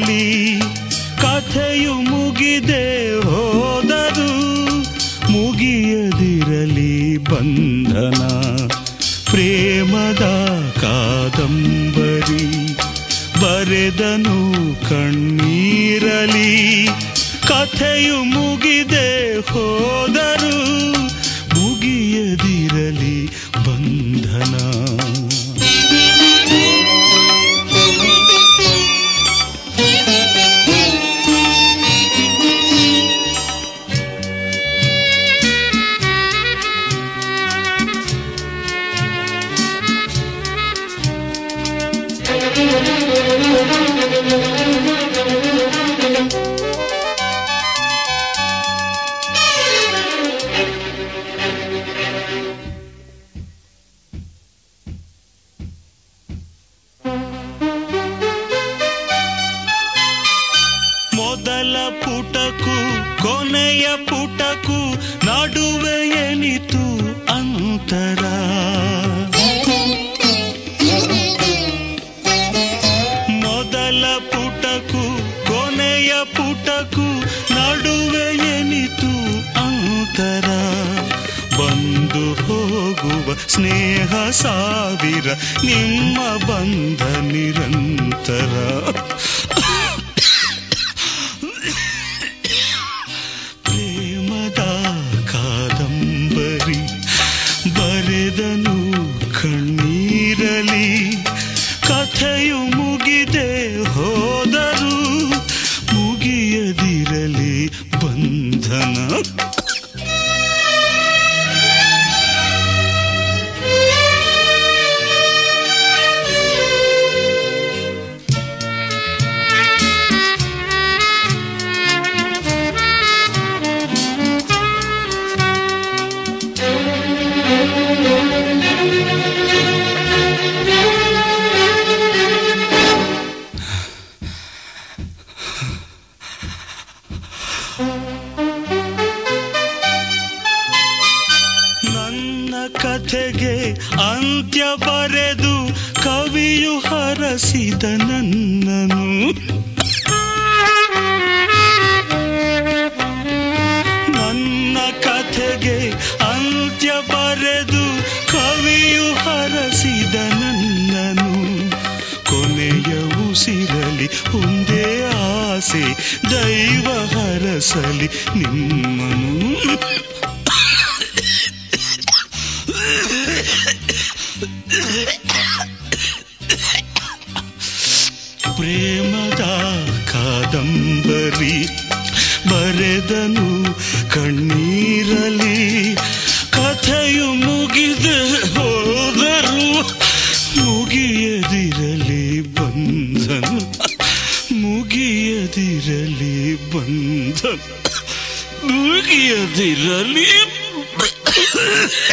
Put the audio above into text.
ಮುಗಿಯದಿರಲಿ ಕಥೆಯು ಮುಗಿದೆ ಹೋದರು ಮುಗಿಯದಿರಲಿ ಬಂಧನ ಪ್ರೇಮದ ಕಾದಂಬರಿ ಬರೆದನು ಕಣ್ಣೀರಲಿ ಕಥೆಯು ಮುಗಿದೆ ಹೋದರು ಮುಗಿಯದಿರಲಿ ಬಂಧನ ಮೊದಲ ಪುಟಕು ಕೊನೆಯ ಪುಟಕು ನಡುವೆ ಎನಿತು ಅಂತರ ಮೊದಲ ಪುಟಕು ಕೊನೆಯ ಪುಟಕು ನಡುವೆ ಎನಿತು ಅಂತರ ಬಂದು ಹೋಗುವ ಸ್ನೇಹ ಸಾವಿರ ನಿಮ್ಮ ಬಂಧ ನಿರಂತರ ಪ್ರೇಮದ ಕಾದಂಬರಿ ಬರೆದನು ಕಣ್ಣೀರಲಿ ಕಥೆಯು ಮುಗಿದೆ ಹೋದರು ಮುಗಿಯದಿರಲಿ ಬಂಧನ ನನ್ನ ಕಥೆಗೆ ಅಂತ್ಯ ಬರೆದು ಕವಿಯು ಹರಸಿದ ನನ್ನನು ನನ್ನ ಕಥೆಗೆ ಅಂತ್ಯ ಬರೆದು ಕವಿಯು ಹರಸಿದ ನನ್ನನು ಕೊನೆಯ ಉಸಿರಲಿ ಒಂದೇ ಆಸೆ ದೈವ ಹರಸಲಿ ನಿಮ್ಮನು ಪ್ರೇಮದ ಕಾದಂಬರಿ ಬರೆದನು ಕಣ್ಣೀರಲಿ ಕಥೆಯು ಮುಗಿದ ಹೋದರು ಮುಗಿಯದಿರಲಿ ಬಂಧನ ಮುಗಿಯದಿರಲಿ ಬಂಧನ ಮುಗಿಯದಿರಲಿ